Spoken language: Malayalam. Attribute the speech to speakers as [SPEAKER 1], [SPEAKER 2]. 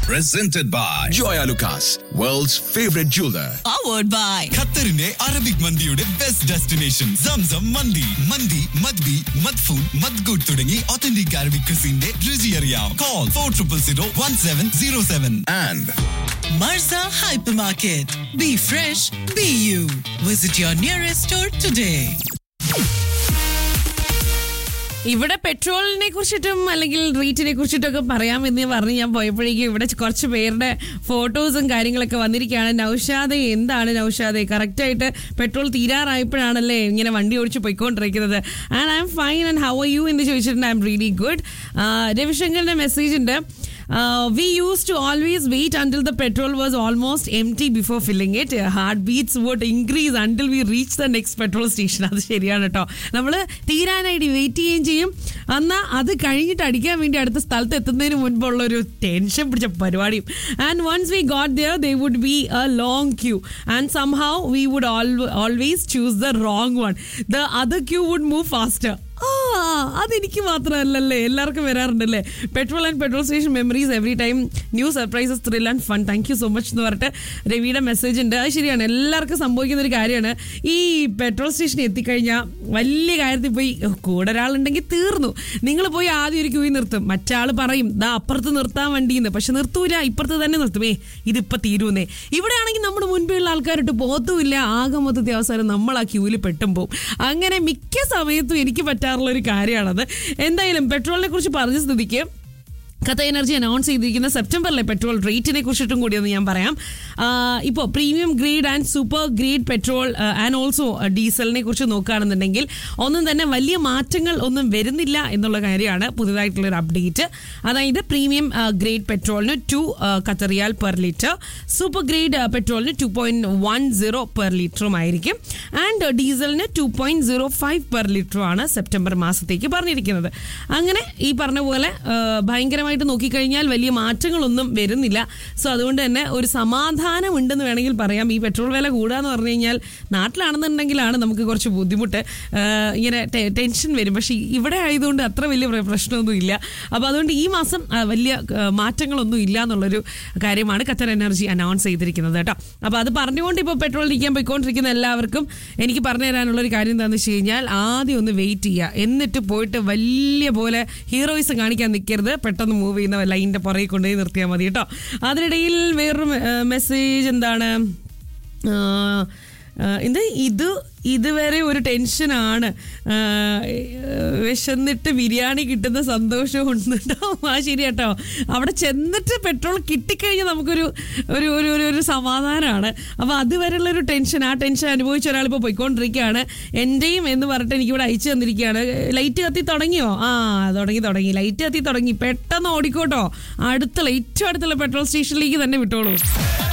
[SPEAKER 1] presented by
[SPEAKER 2] Joya Lucas, world's favorite jeweler.
[SPEAKER 3] powered by
[SPEAKER 4] ഖത്തറിന്റെ അറബിക് മന്തിയുടെ ബെസ്റ്റ് ഡെസ്റ്റിനേഷൻ സംസം മന്തി മന്തി മദ്ബി മദ്ഫൂൺ മദ്ഗുഡ് തുടങ്ങി ഒത്തന്റിക് അറബിക് ക്രിസിന്റെ രുചി അറിയാം call four triple zero one seven zero seven
[SPEAKER 2] And
[SPEAKER 3] Marza Hypermarket. Be fresh, be you. Visit your nearest store today.
[SPEAKER 5] ഇവിടെ പെട്രോളിനെ കുറിച്ചിട്ടും അല്ലെങ്കിൽ റേറ്റിനെ കുറിച്ചിട്ടൊക്കെ പറയാമെന്ന് പറഞ്ഞ് ഞാൻ പോയപ്പോഴേക്കും ഇവിടെ കുറച്ച് പേരുടെ ഫോട്ടോസും കാര്യങ്ങളൊക്കെ വന്നിരിക്കുകയാണ് നൌഷാദെ എന്താണ് നൌഷാദെ കറക്റ്റായിട്ട് പെട്രോൾ തീരാറായപ്പോഴാണല്ലേ ഇങ്ങനെ വണ്ടി ഓടിച്ച് പോയിക്കൊണ്ടിരിക്കുന്നത് and I'm fine and how are you എന്ന് ചോദിച്ചിട്ടുണ്ട് ഐ എം റിയലി ഗുഡ് രവിശങ്കറിന്റെ മെസ്സേജ് ഉണ്ട് we use to always wait until the petrol was almost empty before filling it heart beats would increase until we reach the next petrol station അത് ശരിയാണ് കേട്ടോ നമ്മൾ തീരാനായിട്ട് വെയിറ്റ് ചെയ്യുകയും ചെയ്യും എന്നാൽ അത് കഴിഞ്ഞിട്ട് അടിക്കാൻ വേണ്ടി അടുത്ത സ്ഥലത്ത് എത്തുന്നതിന് മുൻപുള്ള ഒരു ടെൻഷൻ പിടിച്ച പരിപാടിയും and once we got there they would be a long queue and somehow we would always choose the wrong one the other queue would move faster ആ അതെനിക്ക് മാത്രമല്ലല്ലേ എല്ലാവർക്കും വരാറുണ്ടല്ലേ petrol and petrol station memories every time new surprises thrill and fun thank you so much എന്ന് പറഞ്ഞിട്ട് രവിയുടെ മെസ്സേജ് ഉണ്ട് അത് ശരിയാണ് എല്ലാവർക്കും സംഭവിക്കുന്ന ഒരു കാര്യമാണ് ഈ പെട്രോൾ സ്റ്റേഷനിൽ എത്തിക്കഴിഞ്ഞാൽ വലിയ കാര്യത്തിൽ പോയി "ഓ, കൂടെ ഒരാളുണ്ടെങ്കിൽ തീർന്നു നിങ്ങൾ പോയി ആദ്യം ഒരു ക്യൂയിൽ നിർത്തും മറ്റാൾ പറയും ദാ അപ്പുറത്ത് നിർത്താൻ വണ്ടിന്ന് പക്ഷെ നിർത്തൂല ഇപ്പുറത്ത് തന്നെ നിർത്തും ഏ ഇതിപ്പോൾ തീരുന്നേ ഇവിടെയാണെങ്കിൽ നമ്മുടെ മുൻപേയുള്ള ആൾക്കാരിട്ട് പോത്തുമില്ല ആകെ മൊത്തത്തെ അവസാനം നമ്മൾ ആ ക്യൂവിൽ പെട്ടും പോവും അങ്ങനെ മിക്ക സമയത്തും എനിക്ക് പറ്റാറുള്ള ഒരു കാര്യമാണത് എന്തായാലും പെട്രോളിനെ കുറിച്ച് പറഞ്ഞ സ്ഥിതിക്ക് ഖത്ത എനർജി അനൗൺസ് ചെയ്തിരിക്കുന്ന സെപ്റ്റംബറിലെ പെട്രോൾ റേറ്റിനെ കുറിച്ചിട്ടും കൂടി ഒന്ന് ഞാൻ പറയാം ഇപ്പോൾ premium grade and super grade petrol and also ഡീസലിനെ കുറിച്ച് നോക്കുകയാണെന്നുണ്ടെങ്കിൽ ഒന്നും തന്നെ വലിയ മാറ്റങ്ങൾ ഒന്നും വരുന്നില്ല എന്നുള്ള കാര്യമാണ് പുതിയതായിട്ടുള്ള ഒരു അപ്ഡേറ്റ് അതായത് പ്രീമിയം ഗ്രേഡ് പെട്രോളിന് ടു കത്തറിയാൽ പെർ ലിറ്റർ സൂപ്പർ ഗ്രേഡ് പെട്രോളിന് two point one zero per ലിറ്ററും ആയിരിക്കും ആൻഡ് ഡീസലിന് two point zero five per ലിറ്ററുമാണ് സെപ്റ്റംബർ മാസത്തേക്ക് പറഞ്ഞിരിക്കുന്നത് അങ്ങനെ ഈ പറഞ്ഞ പോലെ ആ, ഭയങ്കരമായിട്ട് നോക്കിക്കഴിഞ്ഞാൽ വലിയ മാറ്റങ്ങളൊന്നും വരുന്നില്ല സോ അതുകൊണ്ട് തന്നെ ഒരു സമാധാനം ഉണ്ടെന്ന് വേണമെങ്കിൽ പറയാം ഈ പെട്രോൾ വില കൂടാന്ന് പറഞ്ഞു കഴിഞ്ഞാൽ നാട്ടിലാണെന്നുണ്ടെങ്കിലാണ് നമുക്ക് കുറച്ച് ബുദ്ധിമുട്ട് ആ, ഇങ്ങനെ ടെ- ടെൻഷൻ വരും പക്ഷേ ഇവിടെ ആയതുകൊണ്ട് അത്ര വലിയ പ്ര- പ്രശ്നമൊന്നും ഇല്ല അപ്പോൾ അതുകൊണ്ട് ഈ മാസം ആ, വലിയ ആ, മാറ്റങ്ങളൊന്നും ഇല്ല എന്നുള്ളൊരു കാര്യമാണ് ഖത്തർ എനർജി അനൗൺസ് ചെയ്തിരിക്കുന്നത് കേട്ടോ അപ്പോൾ അത് പറഞ്ഞുകൊണ്ട് ഇപ്പോൾ പെട്രോൾ ഇരിക്കാൻ പോയിക്കൊണ്ടിരിക്കുന്ന എല്ലാവർക്കും എനിക്ക് പറഞ്ഞു തരാനുള്ള ഒരു കാര്യം എന്താണെന്ന് വെച്ച് കഴിഞ്ഞാൽ ആദ്യം ഒന്ന് വെയിറ്റ് ചെയ്യുക എന്നിട്ട് പോയിട്ട് വലിയ പോലെ ഹീറോയിസം കാണിക്കാൻ നിൽക്കരുത് പെട്ടെന്ന് മൂവ് ചെയ്യുന്ന ലൈനിന്റെ പുറകെ കൊണ്ടുപോയി നിർത്തിയാൽ മതി കേട്ടോ അതിനിടയിൽ വേറൊരു മെസ്സേജ് എന്താണ് ആ, ആ, എന്ത് ഇത് ഇതുവരെ ഒരു ടെൻഷനാണ് ആ, വിശന്നിട്ട് ബിരിയാണി കിട്ടുന്ന സന്തോഷവും ഉണ്ട് കേട്ടോ ആ ശരി കേട്ടോ അവിടെ ചെന്നിട്ട് പെട്രോൾ കിട്ടിക്കഴിഞ്ഞാൽ നമുക്കൊരു ഒരു ഒരു ഒരു ഒരു സമാധാനമാണ് അപ്പോൾ അതുവരെയുള്ള ഒരു ടെൻഷൻ ആ ടെൻഷൻ അനുഭവിച്ച ഒരാളിപ്പോൾ പോയിക്കൊണ്ടിരിക്കുകയാണ് എൻ്റെയും എന്ന് പറഞ്ഞിട്ട് എനിക്കിവിടെ അയച്ചു തന്നിരിക്കുകയാണ് ലൈറ്റ് കത്തി തുടങ്ങിയോ ആ തുടങ്ങി തുടങ്ങി ലൈറ്റ് കത്തി തുടങ്ങി പെട്ടെന്ന് ഓടിക്കോട്ടോ അടുത്തുള്ള ഏറ്റവും അടുത്തുള്ള പെട്രോൾ സ്റ്റേഷനിലേക്ക് തന്നെ വിട്ടോളൂ